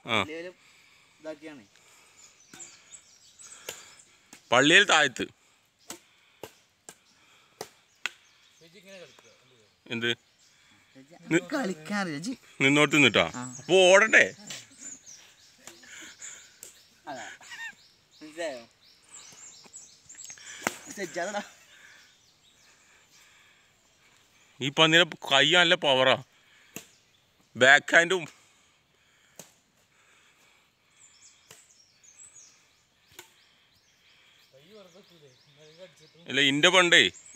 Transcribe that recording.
ആ. പള്ളിയിലും ഇതാക്കിയാണ് പള്ളിയിൽ താഴത്ത് എന്ത് കളിക്കാൻ രജി നിന്നോട്ട് നിന്നിട്ടാ ആ. അപ്പൊ ഓടണ്ടേ അതാ മനസ്സിലായോ സെജ്ജാതടാ ഈ പന്നിയുടെ കൈ നല്ല പവറാ ബാക്ക് ഹാൻഡും അല്ല ഇന്റെ പണ്ടേ